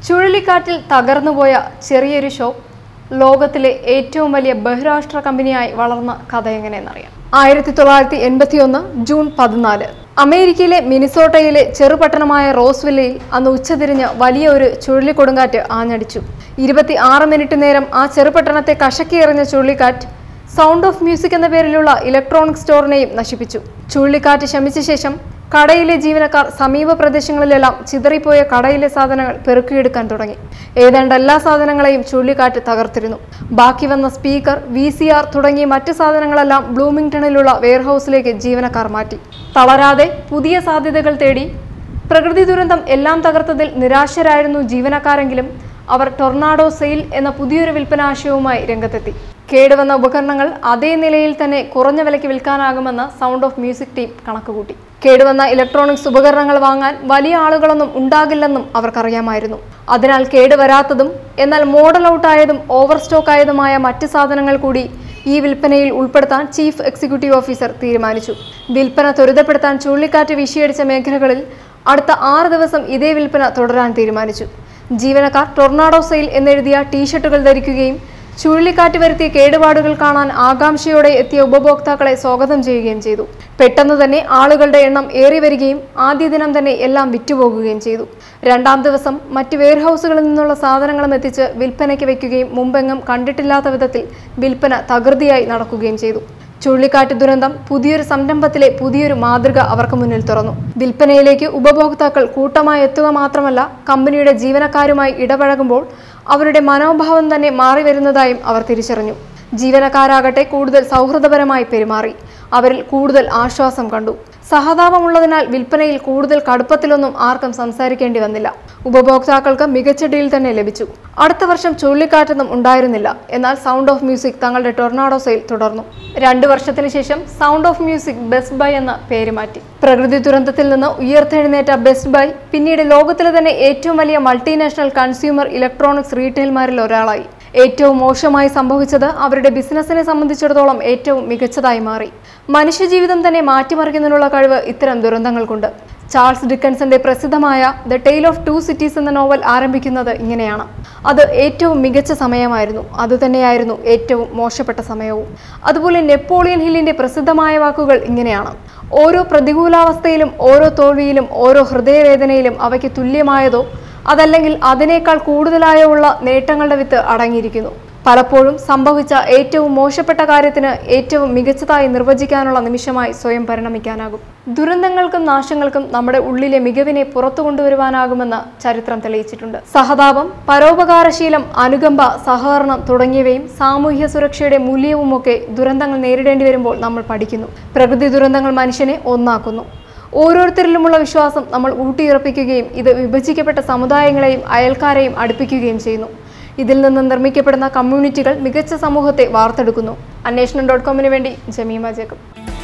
ചുഴലിക്കാറ്റിൽ തകർന്നുപോയ ചെറിയൊരു ഷോപ്പ് ലോകത്തിലെ ഏറ്റവും വലിയ ബഹുരാഷ്ട്ര കമ്പനിയായി വളർന്ന കഥ എങ്ങനെയെന്നറിയാം ആയിരത്തി തൊള്ളായിരത്തി എൺപത്തി ഒന്ന് ജൂൺ പതിനാല് അമേരിക്കയിലെ മിനിസോട്ടയിലെ ചെറുപട്ടണമായ റോസ്വില്ലയിൽ അന്ന് ഉച്ചതിരിഞ്ഞ് വലിയ ഒരു ചുഴലിക്കൊടുങ്കാറ്റ് ആഞ്ഞടിച്ചു ഇരുപത്തി ആറ് മിനിറ്റ് നേരം ആ ചെറുപട്ടണത്തെ കഷക്കിയെറിഞ്ഞ ചുഴലിക്കാറ്റ് സൗണ്ട് ഓഫ് മ്യൂസിക് എന്ന പേരിലുള്ള ഇലക്ട്രോണിക് സ്റ്റോറിനെയും നശിപ്പിച്ചു ചുഴലിക്കാറ്റ് ശമിച്ച ശേഷം കടയിലെ ജീവനക്കാർ സമീപ പ്രദേശങ്ങളിലെല്ലാം ചിതറിപ്പോയ കടയിലെ സാധനങ്ങൾ പെറുക്കിയെടുക്കാൻ തുടങ്ങി ഏതാണ്ട് എല്ലാ സാധനങ്ങളെയും ചുഴലിക്കാറ്റ് തകർത്തിരുന്നു ബാക്കി വന്ന സ്പീക്കർ വി സി ആർ തുടങ്ങിയ മറ്റ് സാധനങ്ങളെല്ലാം ബ്ലൂമിംഗ്ടണിലുള്ള വെയർഹൌസിലേക്ക് ജീവനക്കാർ മാറ്റി തളരാതെ പുതിയ സാധ്യതകൾ തേടി പ്രകൃതി ദുരന്തം എല്ലാം തകർത്തതിൽ നിരാശരായിരുന്നു ജീവനക്കാരെങ്കിലും അവർ ടൊർണാഡോ സെയിൽ എന്ന പുതിയൊരു വിൽപ്പനാശയവുമായി രംഗത്തെത്തി കേടുവന്ന ഉപകരണങ്ങൾ അതേ നിലയിൽ തന്നെ കുറഞ്ഞ വിലയ്ക്ക് വിൽക്കാനാകുമെന്ന് സൗണ്ട് ഓഫ് മ്യൂസിക് ടീം കണക്കുകൂട്ടി കേടുവന്ന ഇലക്ട്രോണിക്സ് ഉപകരണങ്ങൾ വാങ്ങാൻ വലിയ ആളുകളൊന്നും ഉണ്ടാകില്ലെന്നും അവർക്കറിയാമായിരുന്നു അതിനാൽ കേടുവരാത്തതും എന്നാൽ മോഡൽ ഔട്ടായതും ഓവർ സ്റ്റോക്ക് ആയതുമായ മറ്റ് സാധനങ്ങൾ കൂടി ഈ വിൽപ്പനയിൽ ഉൾപ്പെടുത്താൻ ചീഫ് എക്സിക്യൂട്ടീവ് ഓഫീസർ തീരുമാനിച്ചു വിൽപ്പന ത്വരിതപ്പെടുത്താൻ ചുഴലിക്കാറ്റ് വീശിയടിച്ച മേഖലകളിൽ അടുത്ത ആറ് ദിവസം ഇതേ വിൽപ്പന തുടരാൻ തീരുമാനിച്ചു ജീവനക്കാർ ടൊർണാഡോ സെയിൽ എന്നെഴുതിയ ടീഷർട്ടുകൾ ധരിക്കുകയും ചുഴലിക്കാറ്റ് വരുത്തിയ കേടുപാടുകൾ കാണാൻ ആകാംക്ഷയോടെ എത്തിയ ഉപഭോക്താക്കളെ സ്വാഗതം ചെയ്യുകയും ചെയ്തു പെട്ടെന്ന് തന്നെ ആളുകളുടെ എണ്ണം ഏറി വരികയും ആദ്യ ദിനം തന്നെ എല്ലാം വിറ്റുപോകുകയും ചെയ്തു രണ്ടാം ദിവസം മറ്റ് വെയർഹൌസുകളിൽ നിന്നുള്ള സാധനങ്ങളും എത്തിച്ച് വിൽപ്പനയ്ക്ക് വയ്ക്കുകയും മുമ്പെങ്ങും കണ്ടിട്ടില്ലാത്ത വിധത്തിൽ വിൽപ്പന തകൃതിയായി നടക്കുകയും ചെയ്തു ചുഴലിക്കാറ്റ് ദുരന്തം പുതിയൊരു സംരംഭത്തിലെ പുതിയൊരു മാതൃക അവർക്ക് മുന്നിൽ തുറന്നു വിൽപ്പനയിലേക്ക് ഉപഭോക്താക്കൾ കൂട്ടമായി എത്തുക മാത്രമല്ല കമ്പനിയുടെ ജീവനക്കാരുമായി ഇടപഴകുമ്പോൾ അവരുടെ മനോഭാവം തന്നെ മാറി വരുന്നതായും അവർ തിരിച്ചറിഞ്ഞു ജീവനക്കാരാകട്ടെ കൂടുതൽ സൗഹൃദപരമായി പെരുമാറി അവരിൽ കൂടുതൽ ആശ്വാസം കണ്ടു സഹതാപമുള്ളതിനാൽ വിൽപ്പനയിൽ കൂടുതൽ കടുപ്പത്തിലൊന്നും ആർക്കും സംസാരിക്കേണ്ടി വന്നില്ല ഉപഭോക്താക്കൾക്ക് മികച്ച ഡീൽ തന്നെ ലഭിച്ചു അടുത്ത വർഷം ചുഴലിക്കാറ്റൊന്നും ഉണ്ടായിരുന്നില്ല എന്നാൽ സൗണ്ട് ഓഫ് മ്യൂസിക് തങ്ങളുടെ ടൊർണാഡോ സെയിൽ തുടർന്നു രണ്ടു വർഷത്തിന് ശേഷം Sound of Music Best Buy എന്ന പേര് മാറ്റി പ്രകൃതി ദുരന്തത്തിൽ നിന്ന് ഉയർത്തെഴുന്നേറ്റ ബെസ്റ്റ് ബൈ പിന്നീട് ലോകത്തിലെ തന്നെ ഏറ്റവും വലിയ മൾട്ടിനാഷണൽ കൺസ്യൂമർ ഇലക്ട്രോണിക്സ് റീറ്റെയിൽമാരിൽ ഒരാളായി ഏറ്റവും മോശമായി സംഭവിച്ചത് അവരുടെ ബിസിനസ്സിനെ സംബന്ധിച്ചിടത്തോളം ഏറ്റവും മികച്ചതായി മാറി മനുഷ്യജീവിതം തന്നെ മാറ്റിമറിക്കുന്നതിനുള്ള കഴിവ് ഇത്തരം ദുരന്തങ്ങൾക്കുണ്ട് ചാൾസ് ഡിക്കൻസന്റെ പ്രസിദ്ധമായ the Tale of Two Cities എന്ന നോവൽ ആരംഭിക്കുന്നത് ഇങ്ങനെയാണ് അത് ഏറ്റവും മികച്ച സമയമായിരുന്നു അതുതന്നെയായിരുന്നു ഏറ്റവും മോശപ്പെട്ട സമയവും അതുപോലെ നെപ്പോളിയൻ ഹില്ലിന്റെ പ്രസിദ്ധമായ വാക്കുകൾ ഇങ്ങനെയാണ് ഓരോ പ്രതികൂലാവസ്ഥയിലും ഓരോ തോൽവിയിലും ഓരോ ഹൃദയവേദനയിലും അവയ്ക്ക് തുല്യമായതോ അതല്ലെങ്കിൽ അതിനേക്കാൾ കൂടുതലായോ ഉള്ള നേട്ടങ്ങളുടെ വിത്ത് അടങ്ങിയിരിക്കുന്നു പലപ്പോഴും സംഭവിച്ച ഏറ്റവും മോശപ്പെട്ട കാര്യത്തിന് ഏറ്റവും മികച്ചതായി നിർവചിക്കാനുള്ള നിമിഷമായി സ്വയം പരിണമിക്കാനാകും ദുരന്തങ്ങൾക്കും നാശങ്ങൾക്കും നമ്മുടെ ഉള്ളിലെ മികവിനെ പുറത്തു കൊണ്ടുവരുവാനാകുമെന്ന് ചരിത്രം തെളിയിച്ചിട്ടുണ്ട് സഹതാപം പരോപകാരശീലം അനുകമ്പ സഹകരണം തുടങ്ങിയവയും സാമൂഹ്യ സുരക്ഷയുടെ മൂല്യവുമൊക്കെ ദുരന്തങ്ങൾ നേരിടേണ്ടി വരുമ്പോൾ നമ്മൾ പഠിക്കുന്നു പ്രകൃതി ദുരന്തങ്ങൾ മനുഷ്യനെ ഒന്നാക്കുന്നു ഓരോരുത്തരിലുമുള്ള വിശ്വാസം നമ്മൾ ഊട്ടിയുറപ്പിക്കുകയും ഇത് വിഭജിക്കപ്പെട്ട സമുദായങ്ങളെയും അയൽക്കാരെയും അടുപ്പിക്കുകയും ചെയ്യുന്നു ഇതിൽ നിന്ന് നിർമ്മിക്കപ്പെടുന്ന കമ്മ്യൂണിറ്റികൾ മികച്ച സമൂഹത്തെ വാർത്തെടുക്കുന്നു അന്വേഷണം ഡോട്ട് കോമിന് വേണ്ടി ജമീമ ജേക്കബ്